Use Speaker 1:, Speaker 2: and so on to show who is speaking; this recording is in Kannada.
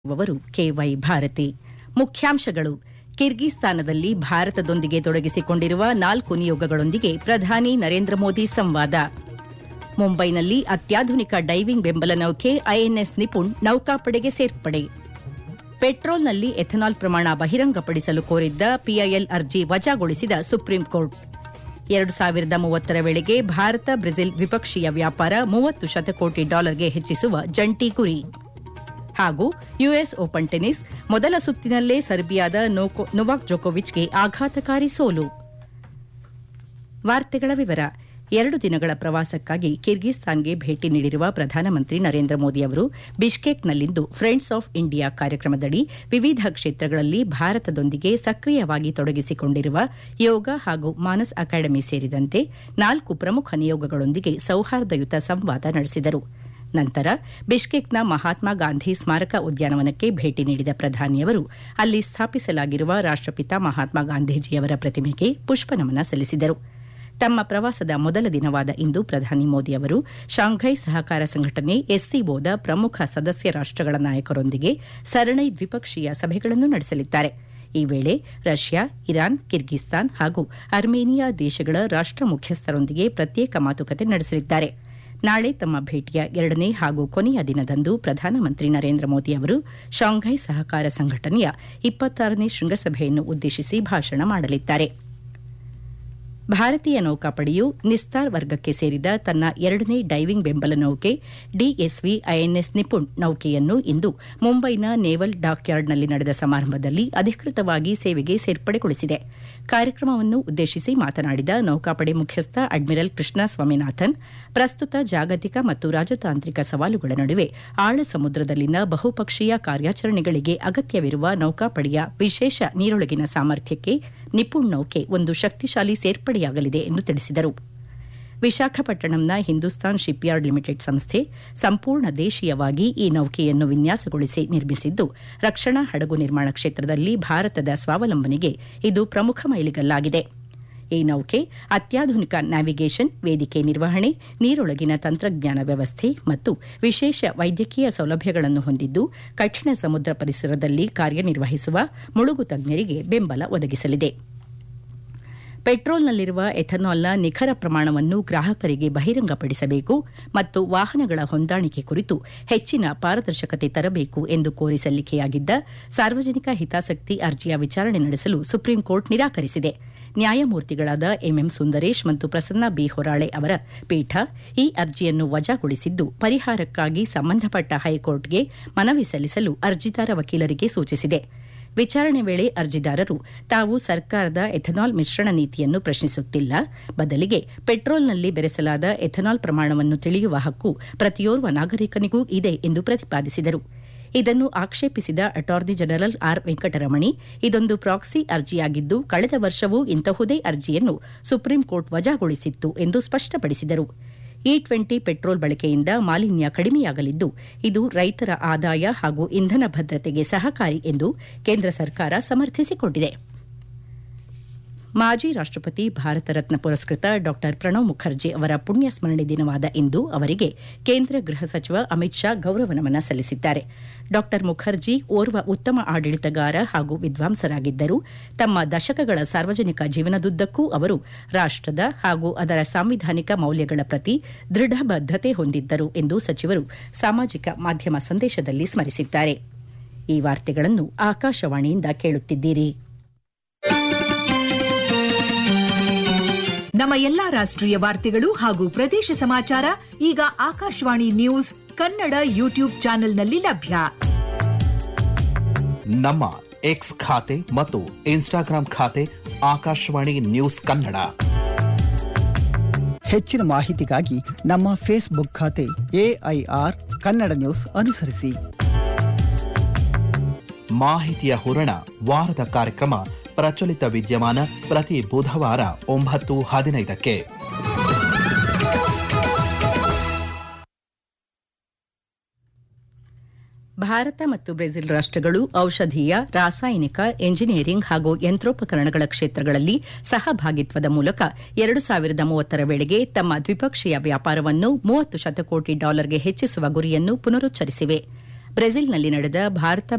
Speaker 1: ವರು ಕೆವೈ ಭಾರತಿ ಮುಖ್ಯಾಂಶಗಳು ಕಿರ್ಗಿಸ್ತಾನದಲ್ಲಿ ಭಾರತದೊಂದಿಗೆ ತೊಡಗಿಸಿಕೊಂಡಿರುವ ನಾಲ್ಕು ನಿಯೋಗಗಳೊಂದಿಗೆ ಪ್ರಧಾನಿ ನರೇಂದ್ರ ಮೋದಿ ಸಂವಾದ ಮುಂಬೈನಲ್ಲಿ ಅತ್ಯಾಧುನಿಕ ಡೈವಿಂಗ್ ಬೆಂಬಲ ನೌಕೆ ಐಎನ್ಎಸ್ ನಿಪುಣ್ ನೌಕಾಪಡೆಗೆ ಸೇರ್ಪಡೆ ಪೆಟ್ರೋಲ್ನಲ್ಲಿ ಎಥನಾಲ್ ಪ್ರಮಾಣ ಬಹಿರಂಗಪಡಿಸಲು ಕೋರಿದ್ದ ಪಿಐಎಲ್ ಅರ್ಜಿ ವಜಾಗೊಳಿಸಿದ ಸುಪ್ರೀಂ ಕೋರ್ಟ್ ಎರಡು ಸಾವಿರದ ಮೂವತ್ತರ ವೇಳೆಗೆ ಭಾರತ ಬ್ರೆಜಿಲ್ ದ್ವಿಪಕ್ಷೀಯ ವ್ಯಾಪಾರ ಮೂವತ್ತು ಶತಕೋಟಿ ಡಾಲರ್ಗೆ ಹೆಚ್ಚಿಸುವ ಜಂಟಿ ಗುರಿ ಹಾಗೂ ಯುಎಸ್ ಓಪನ್ ಟೆನಿಸ್ ಮೊದಲ ಸುತ್ತಿನಲ್ಲೇ ಸರ್ಬಿಯಾದ ನೋಕೊ- ನೊವಾಕ್ ಜೊಕೋವಿಚ್ಗೆ ಆಘಾತಕಾರಿ ಸೋಲು ವಾರ್ತೆಗಳ ವಿವರ ಎರಡು ದಿನಗಳ ಪ್ರವಾಸಕ್ಕಾಗಿ ಕಿರ್ಗಿಸ್ತಾನ್ಗೆ ಭೇಟಿ ನೀಡಿರುವ ಪ್ರಧಾನಮಂತ್ರಿ ನರೇಂದ್ರ ಮೋದಿ ಅವರು ಬಿಷ್ಕೇಕ್ನಲ್ಲಿಂದು ಫ್ರೆಂಡ್ಸ್ ಆಫ್ ಇಂಡಿಯಾ ಕಾರ್ಯಕ್ರಮದಡಿ ವಿವಿಧ ಕ್ಷೇತ್ರಗಳಲ್ಲಿ ಭಾರತದೊಂದಿಗೆ ಸಕ್ರಿಯವಾಗಿ ತೊಡಗಿಸಿಕೊಂಡಿರುವ ಯೋಗ ಹಾಗೂ ಮಾನಸ್ ಅಕಾಡೆಮಿ ಸೇರಿದಂತೆ ನಾಲ್ಕು ಪ್ರಮುಖ ನಿಯೋಗಗಳೊಂದಿಗೆ ಸೌಹಾರ್ದಯುತ ಸಂವಾದ ನಡೆಸಿದರು ನಂತರ ಬಿಷ್ಕೇಕ್ನ ಮಹಾತ್ಮ ಗಾಂಧಿ ಸ್ಮಾರಕ ಉದ್ಯಾನವನಕ್ಕೆ ಭೇಟಿ ನೀಡಿದ ಪ್ರಧಾನಿಯವರು ಅಲ್ಲಿ ಸ್ಥಾಪಿಸಲಾಗಿರುವ ರಾಷ್ಟಪಿತ ಮಹಾತ್ಮ ಗಾಂಧೀಜಿಯವರ ಪ್ರತಿಮೆಗೆ ಪುಷ್ಪನಮನ ಸಲ್ಲಿಸಿದರು ತಮ್ಮ ಪ್ರವಾಸದ ಮೊದಲ ದಿನವಾದ ಇಂದು ಪ್ರಧಾನಿ ಮೋದಿ ಅವರು ಶಾಂಘೈ ಸಹಕಾರ ಸಂಘಟನೆ ಎಸ್ಸಿಒದ ಪ್ರಮುಖ ಸದಸ್ಯ ರಾಷ್ಟಗಳ ನಾಯಕರೊಂದಿಗೆ ಸರಣಿ ದ್ವಿಪಕ್ಷೀಯ ಸಭೆಗಳನ್ನು ನಡೆಸಲಿದ್ದಾರೆ ಈ ವೇಳೆ ರಷ್ಯಾ ಇರಾನ್ ಕಿರ್ಗಿಸ್ತಾನ್ ಹಾಗೂ ಅರ್ಮೇನಿಯಾ ದೇಶಗಳ ರಾಷ್ಟ ಮುಖ್ಯಸ್ಥರೊಂದಿಗೆ ಪ್ರತ್ಯೇಕ ಮಾತುಕತೆ ನಡೆಸಲಿದ್ದಾರೆ ನಾಳೆ ತಮ್ಮ ಭೇಟಿಯ ಎರಡನೇ ಹಾಗೂ ಕೊನೆಯ ದಿನದಂದು ಪ್ರಧಾನಮಂತ್ರಿ ನರೇಂದ್ರ ಮೋದಿ ಅವರು ಶಾಂಘೈ ಸಹಕಾರ ಸಂಘಟನೆಯ ಇಪ್ಪತ್ತಾರನೇ ಶೃಂಗಸಭೆಯನ್ನು ಉದ್ದೇಶಿಸಿ ಭಾಷಣ ಮಾಡಲಿದ್ದಾರೆ ಭಾರತೀಯ ನೌಕಾಪಡೆಯು ನಿಸ್ತಾರ್ ವರ್ಗಕ್ಕೆ ಸೇರಿದ ತನ್ನ ಎರಡನೇ ಡೈವಿಂಗ್ ಬೆಂಬಲ ನೌಕೆ ಡಿಎಸ್ವಿ ಐಎನ್ಎಸ್ ನಿಪುಣ್ ನೌಕೆಯನ್ನು ಇಂದು ಮುಂಬೈನ ನೇವಲ್ ಡಾಕ್ಯಾರ್ಡ್ನಲ್ಲಿ ನಡೆದ ಸಮಾರಂಭದಲ್ಲಿ ಅಧಿಕೃತವಾಗಿ ಸೇವೆಗೆ ಸೇರ್ಪಡೆಗೊಳಿಸಿದೆ ಕಾರ್ಯಕ್ರಮವನ್ನು ಉದ್ದೇಶಿಸಿ ಮಾತನಾಡಿದ ನೌಕಾಪಡೆ ಮುಖ್ಯಸ್ಥ ಅಡ್ಮಿರಲ್ ಕೃಷ್ಣ ಸ್ವಾಮಿನಾಥನ್ ಪ್ರಸ್ತುತ ಜಾಗತಿಕ ಮತ್ತು ರಾಜತಾಂತ್ರಿಕ ಸವಾಲುಗಳ ನಡುವೆ ಆಳ ಸಮುದ್ರದಲ್ಲಿನ ಬಹುಪಕ್ಷೀಯ ಕಾರ್ಯಾಚರಣೆಗಳಿಗೆ ಅಗತ್ಯವಿರುವ ನೌಕಾಪಡೆಯ ವಿಶೇಷ ನೀರೊಳಗಿನ ಸಾಮರ್ಥ್ಯಕ್ಕೆ ನಿಪುಣ್ ನೌಕೆ ಒಂದು ಶಕ್ತಿಶಾಲಿ ಸೇರ್ಪಡೆಯಾಗಲಿದೆ ಎಂದು ತಿಳಿಸಿದರು ವಿಶಾಖಪಟ್ಟಣಂನ ಹಿಂದೂಸ್ತಾನ್ ಶಿಪ್ಯಾರ್ಡ್ ಲಿಮಿಟೆಡ್ ಸಂಸ್ಥೆ ಸಂಪೂರ್ಣ ದೇಶೀಯವಾಗಿ ಈ ನೌಕೆಯನ್ನು ವಿನ್ಯಾಸಗೊಳಿಸಿ ನಿರ್ಮಿಸಿದ್ದು ರಕ್ಷಣಾ ಹಡಗು ನಿರ್ಮಾಣ ಕ್ಷೇತ್ರದಲ್ಲಿ ಭಾರತದ ಸ್ವಾವಲಂಬನೆಗೆ ಇದು ಪ್ರಮುಖ ಮೈಲಿಗಲ್ಲಾಗಿದೆ ಈ ನೌಕೆ ಅತ್ಯಾಧುನಿಕ ನ್ಯಾವಿಗೇಷನ್ ವೇದಿಕೆ ನಿರ್ವಹಣೆ ನೀರೊಳಗಿನ ತಂತ್ರಜ್ಞಾನ ವ್ಯವಸ್ಥೆ ಮತ್ತು ವಿಶೇಷ ವೈದ್ಯಕೀಯ ಸೌಲಭ್ಯಗಳನ್ನು ಹೊಂದಿದ್ದು ಕಠಿಣ ಸಮುದ್ರ ಪರಿಸರದಲ್ಲಿ ಕಾರ್ಯನಿರ್ವಹಿಸುವ ಮುಳುಗು ತಜ್ಞರಿಗೆ ಬೆಂಬಲ ಒದಗಿಸಲಿದೆ ಪೆಟ್ರೋಲ್ನಲ್ಲಿರುವ ಎಥನಾಲ್ನ ನಿಖರ ಪ್ರಮಾಣವನ್ನು ಗ್ರಾಹಕರಿಗೆ ಬಹಿರಂಗಪಡಿಸಬೇಕು ಮತ್ತು ವಾಹನಗಳ ಹೊಂದಾಣಿಕೆ ಕುರಿತು ಹೆಚ್ಚಿನ ಪಾರದರ್ಶಕತೆ ತರಬೇಕು ಎಂದು ಕೋರಿ ಸಲ್ಲಿಕೆಯಾಗಿದ್ದ ಸಾರ್ವಜನಿಕ ಹಿತಾಸಕ್ತಿ ಅರ್ಜಿಯ ವಿಚಾರಣೆ ನಡೆಸಲು ಸುಪ್ರೀಂ ಕೋರ್ಟ್ ನಿರಾಕರಿಸಿದೆ ನ್ಯಾಯಮೂರ್ತಿಗಳಾದ ಎಂಎಂ ಸುಂದರೇಶ್ ಮತ್ತು ಪ್ರಸನ್ನ ಬಿ ಹೊರಾಳೆ ಅವರ ಪೀಠ ಈ ಅರ್ಜಿಯನ್ನು ವಜಾಗೊಳಿಸಿದ್ದು ಪರಿಹಾರಕ್ಕಾಗಿ ಸಂಬಂಧಪಟ್ಟ ಹೈಕೋರ್ಟ್ಗೆ ಮನವಿ ಸಲ್ಲಿಸಲು ಅರ್ಜಿದಾರ ವಕೀಲರಿಗೆ ಸೂಚಿಸಿದೆ ವಿಚಾರಣೆ ವೇಳೆ ಅರ್ಜಿದಾರರು ತಾವು ಸರ್ಕಾರದ ಎಥನಾಲ್ ಮಿಶ್ರಣ ನೀತಿಯನ್ನು ಪ್ರಶ್ನಿಸುತ್ತಿಲ್ಲ ಬದಲಿಗೆ ಪೆಟ್ರೋಲ್ನಲ್ಲಿ ಬೆರೆಸಲಾದ ಎಥನಾಲ್ ಪ್ರಮಾಣವನ್ನು ತಿಳಿಯುವ ಹಕ್ಕು ಪ್ರತಿಯೋರ್ವ ನಾಗರಿಕನಿಗೂ ಇದೆ ಎಂದು ಪ್ರತಿಪಾದಿಸಿದರು ಇದನ್ನು ಆಕ್ಷೇಪಿಸಿದ ಅಟಾರ್ನಿ ಜನರಲ್ ಆರ್ ವೆಂಕಟರಮಣಿ ಇದೊಂದು ಪ್ರಾಕ್ಸಿ ಅರ್ಜಿಯಾಗಿದ್ದು ಕಳೆದ ವರ್ಷವೂ ಇಂತಹುದೇ ಅರ್ಜಿಯನ್ನು ಸುಪ್ರೀಂ ಕೋರ್ಟ್ ವಜಾಗೊಳಿಸಿತ್ತು ಎಂದು ಸ್ಪಷ್ಟಪಡಿಸಿದರು ಇ ಟ್ವೆಂಟಿ ಪೆಟ್ರೋಲ್ ಬಳಕೆಯಿಂದ ಮಾಲಿನ್ಯ ಕಡಿಮೆಯಾಗಲಿದ್ದು ಇದು ರೈತರ ಆದಾಯ ಹಾಗೂ ಇಂಧನ ಭದ್ರತೆಗೆ ಸಹಕಾರಿ ಎಂದು ಕೇಂದ್ರ ಸರ್ಕಾರ ಸಮರ್ಥಿಸಿಕೊಂಡಿದೆ ಮಾಜಿ ರಾಷ್ಟಪತಿ ಭಾರತ ರತ್ನ ಪುರಸ್ಕೃತ ಡಾ ಪ್ರಣವ್ ಮುಖರ್ಜಿ ಅವರ ಪುಣ್ಯ ಸ್ಮರಣೆ ದಿನವಾದ ಇಂದು ಅವರಿಗೆ ಕೇಂದ್ರ ಗೃಹ ಸಚಿವ ಅಮಿತ್ ಶಾ ಗೌರವ ನಮನ ಸಲ್ಲಿಸಿದ್ದಾರೆ ಡಾ ಮುಖರ್ಜಿ ಓರ್ವ ಉತ್ತಮ ಆಡಳಿತಗಾರ ಹಾಗೂ ವಿದ್ವಾಂಸರಾಗಿದ್ದರು ತಮ್ಮ ದಶಕಗಳ ಸಾರ್ವಜನಿಕ ಜೀವನದುದ್ದಕ್ಕೂ ಅವರು ರಾಷ್ಟದ ಹಾಗೂ ಅದರ ಸಾಂವಿಧಾನಿಕ ಮೌಲ್ಯಗಳ ಪ್ರತಿ ದೃಢ ಬದ್ಧತೆ ಹೊಂದಿದ್ದರು ಎಂದು ಸಚಿವರು ಸಾಮಾಜಿಕ ಮಾಧ್ಯಮ ಸಂದೇಶದಲ್ಲಿ ಸ್ಮರಿಸಿದ್ದಾರೆ ಈ ವಾರ್ತೆಗಳನ್ನು ಆಕಾಶವಾಣಿಯಿಂದ ಕೇಳುತ್ತಿದ್ದೀರಿ
Speaker 2: ನಮ್ಮ ಎಲ್ಲಾ ರಾಷ್ಟ್ರೀಯ ವಾರ್ತೆಗಳು ಹಾಗೂ ಪ್ರದೇಶ ಸಮಾಚಾರ ಈಗ ಆಕಾಶವಾಣಿ ನ್ಯೂಸ್ ಕನ್ನಡ ಯೂಟ್ಯೂಬ್ ಚಾನೆಲ್ನಲ್ಲಿ ಲಭ್ಯ
Speaker 3: ನಮ್ಮ ಎಕ್ಸ್ ಖಾತೆ ಮತ್ತು ಇನ್ಸ್ಟಾಗ್ರಾಂ ಖಾತೆ ಆಕಾಶವಾಣಿ ನ್ಯೂಸ್ ಕನ್ನಡ
Speaker 4: ಹೆಚ್ಚಿನ ಮಾಹಿತಿಗಾಗಿ ನಮ್ಮ ಫೇಸ್ಬುಕ್ ಖಾತೆ ಎಐಆರ್ ಕನ್ನಡ ನ್ಯೂಸ್ ಅನುಸರಿಸಿ
Speaker 3: ಮಾಹಿತಿಯ ಹೂರಣ ವಾರದ ಕಾರ್ಯಕ್ರಮ ಪ್ರಚಲಿತ ವಿದ್ಯಮಾನ ಪ್ರತಿ ಬುಧವಾರ ಒಂಬತ್ತು ಹದಿನೈದಕ್ಕೆ
Speaker 1: ಭಾರತ ಮತ್ತು ಬ್ರೆಜಿಲ್ ರಾಷ್ಟಗಳು ಔಷಧೀಯ ರಾಸಾಯನಿಕ ಎಂಜಿನಿಯರಿಂಗ್ ಹಾಗೂ ಯಂತ್ರೋಪಕರಣಗಳ ಕ್ಷೇತ್ರಗಳಲ್ಲಿ ಸಹಭಾಗಿತ್ವದ ಮೂಲಕ ಎರಡು ಸಾವಿರದ ಮೂವತ್ತರ ವೇಳೆಗೆ ತಮ್ಮ ದ್ವಿಪಕ್ಷೀಯ ವ್ಯಾಪಾರವನ್ನು ಮೂವತ್ತು ಶತಕೋಟಿ ಡಾಲರ್ಗೆ ಹೆಚ್ಚಿಸುವ ಗುರಿಯನ್ನು ಪುನರುಚ್ಚರಿಸಿವೆ ಬ್ರೆಜಿಲ್ನಲ್ಲಿ ನಡೆದ ಭಾರತ